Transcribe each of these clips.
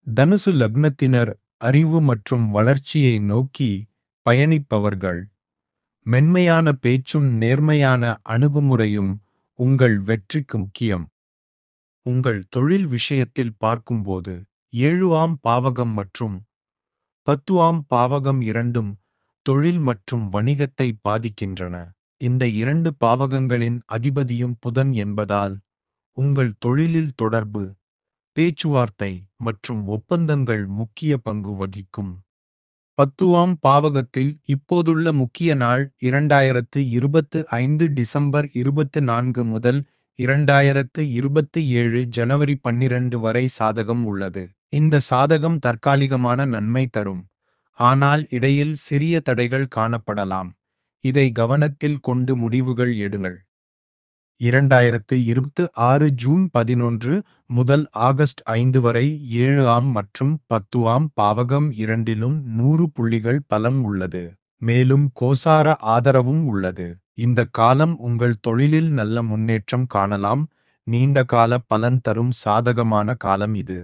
தனுசு லக்னத்தினர் அறிவு மற்றும் வளர்ச்சியை நோக்கி பயணிப்பவர்கள் மென்மையான பேச்சும் நேர்மையான அணுகுமுறையும் உங்கள் வெற்றிக்கு முக்கியம் உங்கள் தொழில் விஷயத்தில் பார்க்கும்போது ஏழாம் பாவகம் மற்றும் பத்துவாம் பாவகம் இரண்டும் தொழில் மற்றும் வணிகத்தை பாதிக்கின்றன இந்த இரண்டு பாவகங்களின் அதிபதியும் புதன் என்பதால் உங்கள் தொழிலில் தொடர்பு பேச்சுவார்த்தை மற்றும் ஒப்பந்தங்கள் முக்கிய பங்கு வகிக்கும் பத்துவாம் பாவகத்தில் இப்போதுள்ள முக்கிய நாள் இரண்டாயிரத்து இருபத்து ஐந்து டிசம்பர் இருபத்து நான்கு முதல் இரண்டாயிரத்து இருபத்து ஏழு ஜனவரி பன்னிரண்டு வரை சாதகம் உள்ளது இந்த சாதகம் தற்காலிகமான நன்மை தரும் ஆனால் இடையில் சிறிய தடைகள் காணப்படலாம் இதை கவனத்தில் கொண்டு முடிவுகள் எடுங்கள் இரண்டாயிரத்து இருபத்து ஆறு ஜூன் பதினொன்று முதல் ஆகஸ்ட் ஐந்து வரை ஏழு ஆம் மற்றும் பத்துவாம் பாவகம் இரண்டிலும் நூறு புள்ளிகள் பலம் உள்ளது மேலும் கோசார ஆதரவும் உள்ளது இந்த காலம் உங்கள் தொழிலில் நல்ல முன்னேற்றம் காணலாம் நீண்ட கால பலன் தரும் சாதகமான காலம் இது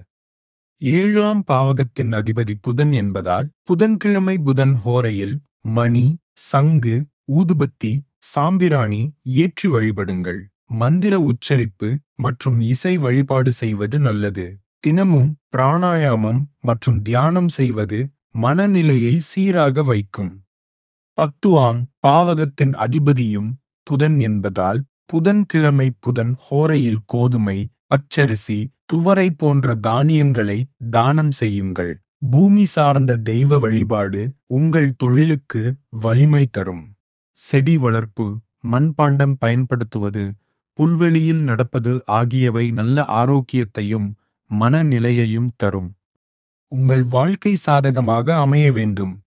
ஏழாம் பாவகத்தின் அதிபதி புதன் என்பதால் புதன்கிழமை புதன் ஹோரையில் மணி சங்கு ஊதுபத்தி சாம்பிராணி ஏற்றி வழிபடுங்கள் மந்திர உச்சரிப்பு மற்றும் இசை வழிபாடு செய்வது நல்லது தினமும் பிராணாயாமம் மற்றும் தியானம் செய்வது மனநிலையை சீராக வைக்கும் பத்துவாம் பாவகத்தின் அதிபதியும் புதன் என்பதால் புதன்கிழமை புதன் ஹோரையில் கோதுமை பச்சரிசி துவரை போன்ற தானியங்களை தானம் செய்யுங்கள் பூமி சார்ந்த தெய்வ வழிபாடு உங்கள் தொழிலுக்கு வலிமை தரும் செடி வளர்ப்பு மண்பாண்டம் பயன்படுத்துவது புல்வெளியில் நடப்பது ஆகியவை நல்ல ஆரோக்கியத்தையும் மனநிலையையும் தரும் உங்கள் வாழ்க்கை சாதகமாக அமைய வேண்டும்